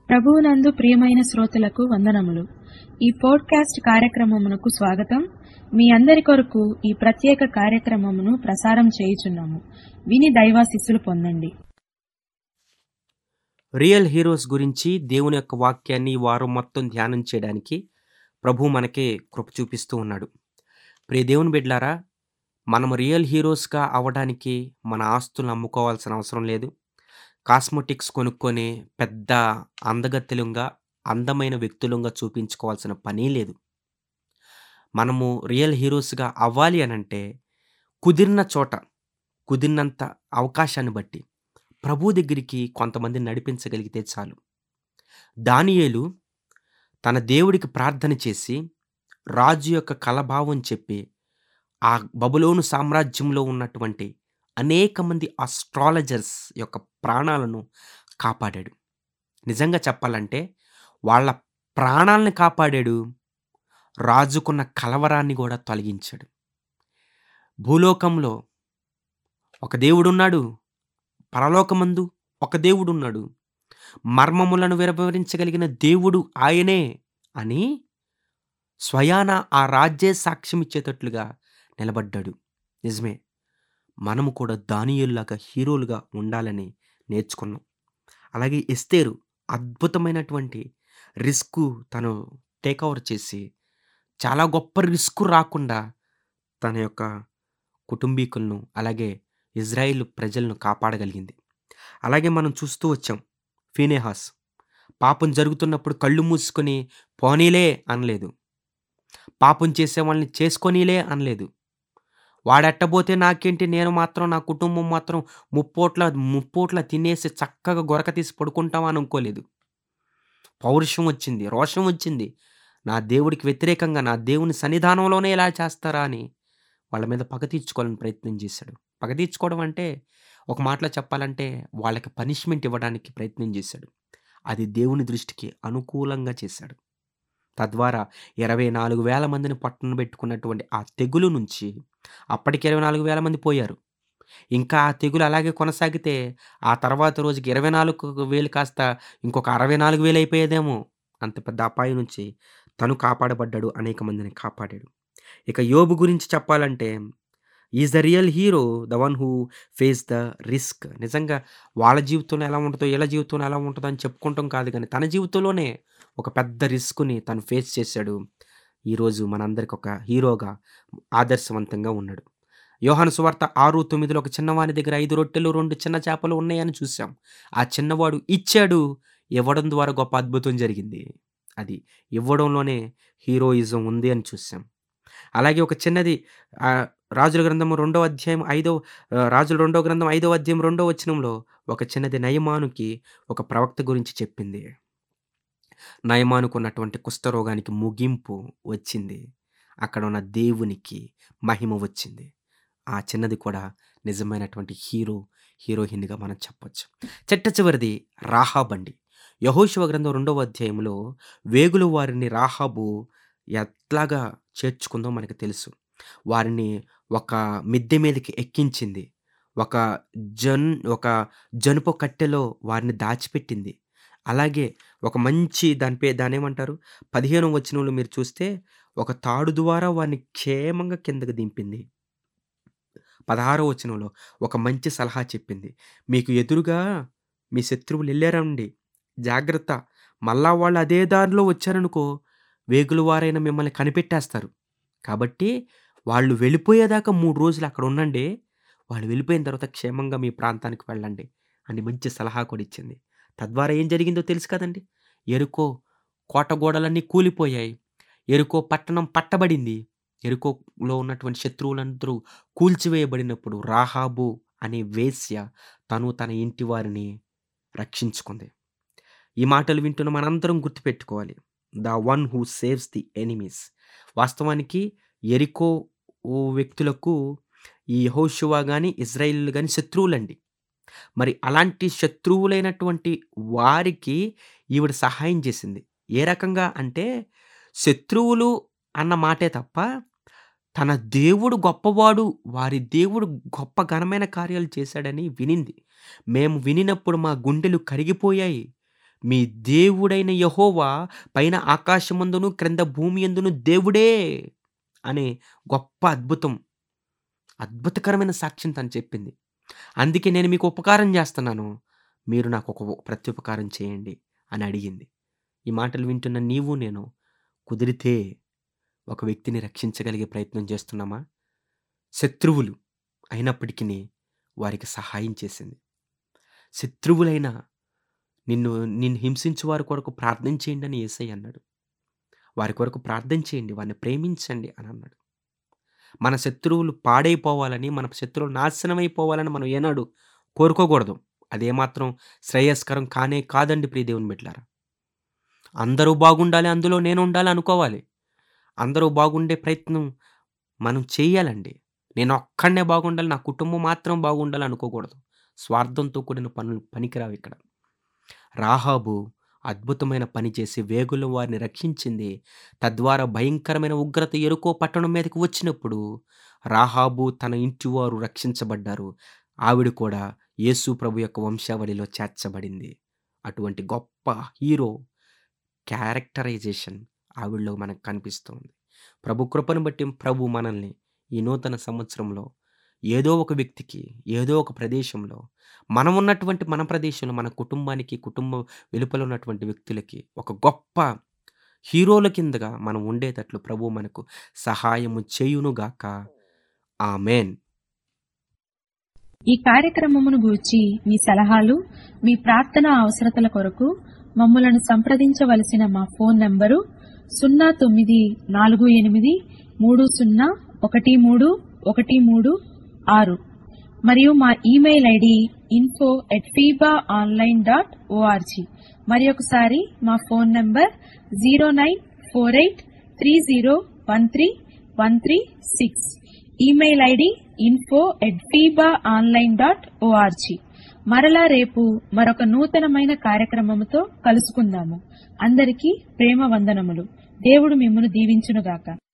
ప్రభువునందు ప్రియమైన శ్రోతలకు వందనములు ఈ పోడ్కాస్ట్ కార్యక్రమమునకు స్వాగతం మీ అందరి కొరకు ఈ ప్రత్యేక కార్యక్రమమును ప్రసారం చేయుచున్నాము విని దైవాశిస్సులు పొందండి రియల్ హీరోస్ గురించి దేవుని యొక్క వాక్యాన్ని ఈ వారం మొత్తం ధ్యానం చేయడానికి ప్రభు మనకి కృప చూపిస్తూ ఉన్నాడు ప్రియ దేవుని బిడ్లారా మనం రియల్ హీరోస్గా అవ్వడానికి మన ఆస్తులను అమ్ముకోవాల్సిన అవసరం లేదు కాస్మెటిక్స్ కొనుక్కొని పెద్ద అందగత్తెలుగా అందమైన వ్యక్తులుగా చూపించుకోవాల్సిన పని లేదు మనము రియల్ హీరోస్గా అవ్వాలి అనంటే కుదిరిన చోట కుదిరినంత అవకాశాన్ని బట్టి ప్రభు దగ్గరికి కొంతమంది నడిపించగలిగితే చాలు దానియేలు తన దేవుడికి ప్రార్థన చేసి రాజు యొక్క కలభావం చెప్పి ఆ బబులోను సామ్రాజ్యంలో ఉన్నటువంటి అనేక మంది ఆస్ట్రాలజర్స్ యొక్క ప్రాణాలను కాపాడాడు నిజంగా చెప్పాలంటే వాళ్ళ ప్రాణాలను కాపాడాడు రాజుకున్న కలవరాన్ని కూడా తొలగించాడు భూలోకంలో ఒక దేవుడున్నాడు పరలోకమందు ఒక దేవుడున్నాడు మర్మములను వివరించగలిగిన దేవుడు ఆయనే అని స్వయాన ఆ రాజ్యే సాక్ష్యం ఇచ్చేటట్లుగా నిలబడ్డాడు నిజమే మనము కూడా దానియుల్లాగా హీరోలుగా ఉండాలని నేర్చుకున్నాం అలాగే ఎస్తేరు అద్భుతమైనటువంటి రిస్క్ తను టేక్ ఓవర్ చేసి చాలా గొప్ప రిస్క్ రాకుండా తన యొక్క కుటుంబీకులను అలాగే ఇజ్రాయిల్ ప్రజలను కాపాడగలిగింది అలాగే మనం చూస్తూ వచ్చాం ఫీనేహాస్ పాపం జరుగుతున్నప్పుడు కళ్ళు మూసుకొని పోనీలే అనలేదు పాపం చేసే వాళ్ళని చేసుకొనిలే అనలేదు వాడెట్టబోతే నాకేంటి నేను మాత్రం నా కుటుంబం మాత్రం ముప్పోట్ల ముప్పోట్ల తినేసి చక్కగా గొరక తీసి పడుకుంటామని అనుకోలేదు పౌరుషం వచ్చింది రోషం వచ్చింది నా దేవుడికి వ్యతిరేకంగా నా దేవుని సన్నిధానంలోనే ఇలా చేస్తారా అని వాళ్ళ మీద పగ తీర్చుకోవాలని ప్రయత్నం చేశాడు పగ తీర్చుకోవడం అంటే ఒక మాటలో చెప్పాలంటే వాళ్ళకి పనిష్మెంట్ ఇవ్వడానికి ప్రయత్నం చేశాడు అది దేవుని దృష్టికి అనుకూలంగా చేశాడు తద్వారా ఇరవై నాలుగు వేల మందిని పట్టున పెట్టుకున్నటువంటి ఆ తెగులు నుంచి అప్పటికి ఇరవై నాలుగు వేల మంది పోయారు ఇంకా ఆ తెగులు అలాగే కొనసాగితే ఆ తర్వాత రోజుకి ఇరవై నాలుగు వేలు కాస్త ఇంకొక అరవై నాలుగు వేలు అయిపోయేదేమో అంత పెద్ద అపాయం నుంచి తను కాపాడబడ్డాడు అనేక మందిని కాపాడాడు ఇక యోబు గురించి చెప్పాలంటే is the real hero the one who face the risk నిజంగా వాళ్ళ జీవితంలో ఎలా ఉంటుందో వీళ్ళ జీవితంలో ఎలా ఉంటుందో అని చెప్పుకుంటాం కాదు కానీ తన జీవితంలోనే ఒక పెద్ద రిస్క్ని తను ఫేస్ చేశాడు ఈరోజు మనందరికి ఒక హీరోగా ఆదర్శవంతంగా ఉన్నాడు యోహాను సువార్త ఆరు తొమ్మిదిలో ఒక చిన్నవాని దగ్గర ఐదు రొట్టెలు రెండు చిన్న చేపలు ఉన్నాయని చూసాం ఆ చిన్నవాడు ఇచ్చాడు ఇవ్వడం ద్వారా గొప్ప అద్భుతం జరిగింది అది ఇవ్వడంలోనే హీరోయిజం ఉంది అని చూసాం అలాగే ఒక చిన్నది ఆ, రాజుల గ్రంథం రెండో అధ్యాయం ఐదో ఆ, రాజుల రెండో గ్రంథం ఐదో అధ్యాయం రెండో వచనంలో ఒక చిన్నది నయమానుకి ఒక ప్రవక్త గురించి చెప్పింది నయమానుకు ఉన్నటువంటి కుష్ఠరోగానికి ముగింపు వచ్చింది అక్కడ ఉన్న దేవునికి మహిమ వచ్చింది ఆ చిన్నది కూడా నిజమైనటువంటి హీరో హీరోయిన్గా మనం చెప్పొచ్చు చెట్ట చివరిది రాహాబండి యహోశివ గ్రంథం రెండవ అధ్యాయంలో వేగులు వారిని రాహాబు ఎట్లాగా చేర్చుకుందో మనకు తెలుసు వారిని ఒక మిద్దె మీదకి ఎక్కించింది ఒక జన్ ఒక జనుపు కట్టెలో వారిని దాచిపెట్టింది అలాగే ఒక మంచి దాని పే దాని ఏమంటారు పదిహేను వచనంలో మీరు చూస్తే ఒక తాడు ద్వారా వారిని క్షేమంగా కిందకు దింపింది పదహారో వచనంలో ఒక మంచి సలహా చెప్పింది మీకు ఎదురుగా మీ శత్రువులు వెళ్ళారండి జాగ్రత్త మళ్ళా వాళ్ళు అదే దారిలో వచ్చారనుకో వేగుల వారైన మిమ్మల్ని కనిపెట్టేస్తారు కాబట్టి వాళ్ళు వెళ్ళిపోయేదాకా మూడు రోజులు అక్కడ ఉండండి వాళ్ళు వెళ్ళిపోయిన తర్వాత క్షేమంగా మీ ప్రాంతానికి వెళ్ళండి అని మంచి సలహా కూడా ఇచ్చింది తద్వారా ఏం జరిగిందో తెలుసు కదండి ఎరుకో కోట గోడలన్నీ కూలిపోయాయి ఎరుకో పట్టణం పట్టబడింది ఎరుకోలో ఉన్నటువంటి శత్రువులందరూ కూల్చివేయబడినప్పుడు రాహాబు అనే వేశ్య తను తన ఇంటి వారిని రక్షించుకుంది ఈ మాటలు వింటున్న మనందరం గుర్తుపెట్టుకోవాలి the one who saves the enemies వాస్తవానికి ఎరికో ఓ వ్యక్తులకు ఈ యెహోషువ గాని ఇజ్రాయిల్ గాని శత్రువులండి మరి అలాంటి శత్రువులైనటువంటి వారికి ఈవిడ సహాయం చేసింది ఏ రకంగా అంటే శత్రువులు అన్న మాటే తప్ప తన దేవుడు గొప్పవాడు వారి దేవుడు గొప్ప ఘనమైన కార్యాలు చేశాడని వినింది మేము వినినప్పుడు మా గుండెలు కరిగిపోయాయి మీ దేవుడైన యెహోవా పైన ఆకాశమందును క్రింద భూమి యందును దేవుడే అనే గొప్ప అద్భుతం అద్భుతకరమైన సాక్ష్యం తను చెప్పింది అందుకే నేను మీకు ఉపకారం చేస్తున్నాను మీరు నాకు ఒక ప్రత్యుపకారం చేయండి అని అడిగింది ఈ మాటలు వింటున్న నీవు నేను కుదిరితే ఒక వ్యక్తిని రక్షించగలిగే ప్రయత్నం చేస్తున్నామా శత్రువులు అయినప్పటికీ వారికి సహాయం చేసింది శత్రువులైన నిన్ను నిన్ను హింసించు వారి కొరకు ప్రార్థన చేయండి అని ఏసై అన్నాడు వారి కొరకు ప్రార్థన చేయండి వారిని ప్రేమించండి అని అన్నాడు మన శత్రువులు పాడైపోవాలని మన శత్రువులు నాశనమైపోవాలని మనం ఏనాడు కోరుకోకూడదు అదేమాత్రం శ్రేయస్కరం కానే కాదండి ప్రియ దేవుని బిడ్డలారా అందరూ బాగుండాలి అందులో నేను ఉండాలి అనుకోవాలి అందరూ బాగుండే ప్రయత్నం మనం చేయాలండి నేను ఒక్కడనే బాగుండాలి నా కుటుంబం మాత్రం బాగుండాలి అనుకోకూడదు స్వార్థంతో కూడిన పనులు పనికిరావు ఇక్కడ రాహాబు అద్భుతమైన పని చేసి వేగుల వారిని రక్షించింది తద్వారా భయంకరమైన ఉగ్రత ఎరుకో పట్టణం మీదకి వచ్చినప్పుడు రాహాబు తన ఇంటి వారు రక్షించబడ్డారు ఆవిడ కూడా యేసు ప్రభు యొక్క వంశావళిలో చేర్చబడింది అటువంటి గొప్ప హీరో క్యారెక్టరైజేషన్ ఆవిడలో మనకు కనిపిస్తుంది ప్రభు కృపను బట్టి ప్రభు మనల్ని ఈ నూతన సంవత్సరంలో ఏదో ఒక వ్యక్తికి ఏదో ఒక ప్రదేశంలో మనం ఉన్నటువంటి మన ప్రదేశంలో మన కుటుంబానికి కుటుంబం వెలుపల ఉన్నటువంటి వ్యక్తులకి ఒక గొప్ప హీరోల కిందగా మనం ఉండేటట్లు ప్రభు మనకు సహాయము చేయునుగాక ఆమెన్ ఈ కార్యక్రమమును గూర్చి మీ సలహాలు మీ ప్రార్థన అవసరతల కొరకు మమ్మలను సంప్రదించవలసిన మా ఫోన్ నంబరు సున్నా తొమ్మిది నాలుగు ఎనిమిది మూడు సున్నా ఒకటి మూడు ఒకటి మూడు ఆరు మరియు మా email ID info at FEBA online dot O R G మరి ఒకసారి మా phone number zero nine four eight three zero one three one three six email ID info at FEBA online dot O R G మరలా రేపు మరొక నూతనమైన కార్యక్రమముతో కలుసుకుందాము అందరికీ ప్రేమ వందనములు దేవుడు మిమ్మను దీవించునుగాక